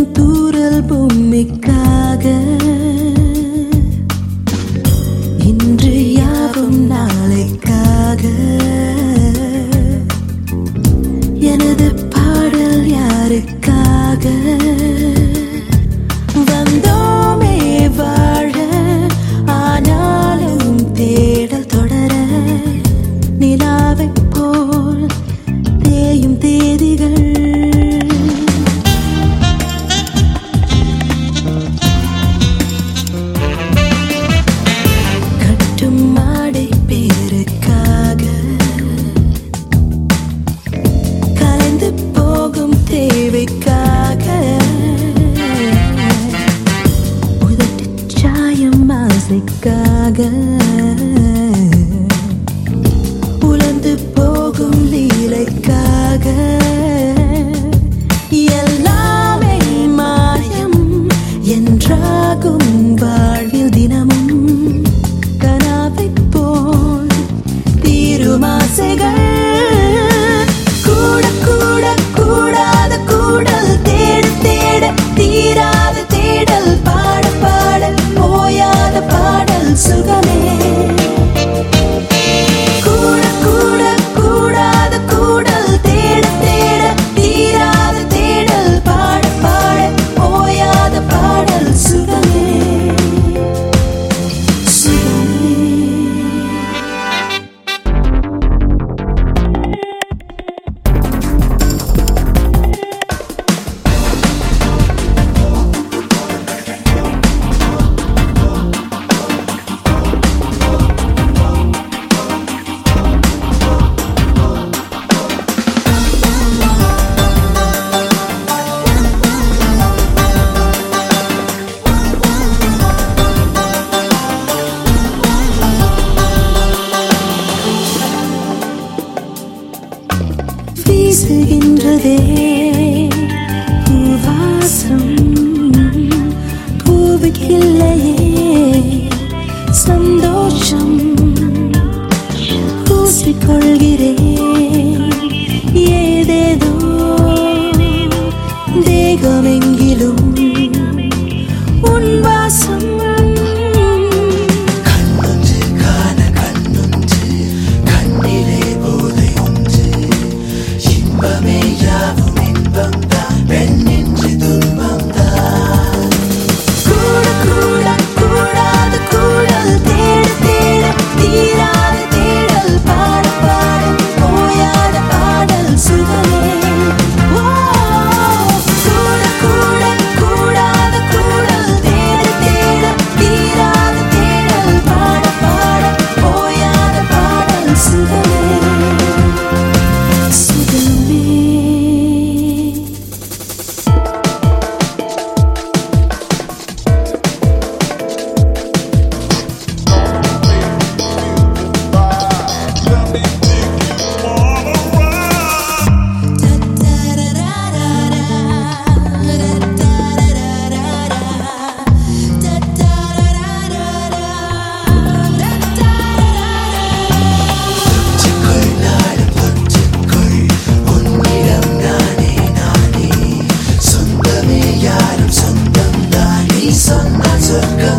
தினம் தூரல் பூமிக்காக இன்று யாவும் நாளைக்காக எனது பாடல் யாருக்காக வந்தோமே வாழ ஆனாலும் தேடல் தொடர நிலாவைப் போல் தேயும் தேதிகள் கட்டும் மாடை பேருக்காக கலைந்து போகும் தேவைக்காக உதட்டுச் சாயம் ஆசைக்காக உலர்ந்து போகும் லீலைக்காக எல்லாமே மாயம் என்றாகும் வாழ்வில் தினமும் கனாவைப் போல் தீரும் ஆசைகள் கூட கூட கூடாத கூடல் தேட தேட தீராத தேடல் பாட பாட ஓயாத பாடல் சுகமே கூட கூட கூடாத கூடல் தேட தேட தீராத தேடல் பாட பாட ஓயாத பாடல் சுகமே சுகமே வீசுகின்றதே பூவாசம் பூவுக்கில்லையே சந்தோஷம் பூசிக்கொள்கிறேன் ஏதேதோ தேகமெங்கிலும் உன் வாசம் கண்ணொன்று காண கண்ணொன்று கண்ணிலே போதை ஒன்று இன்பமே யாவும் இன்பம்தான் பெண்ணின்றி துன்பம்தான் கூட கூட கூடாத கூடல் தேட தேட தீராத தேடல் பாட பாட ஓயாத பாடல் சுகமே ஓ கூட கூட கூடாத கூடல் தேட தேட தீராத தேடல் பாட பாட ஓயாத பாடல் சுகமே சுகமே தொற்றுக்குள் நாடும் தொற்றுக்குள் உன்னிடம் நானே நானே சொந்தமே யாரும் சொந்தம்தான் நீ சொன்னால் சொர்க்கம்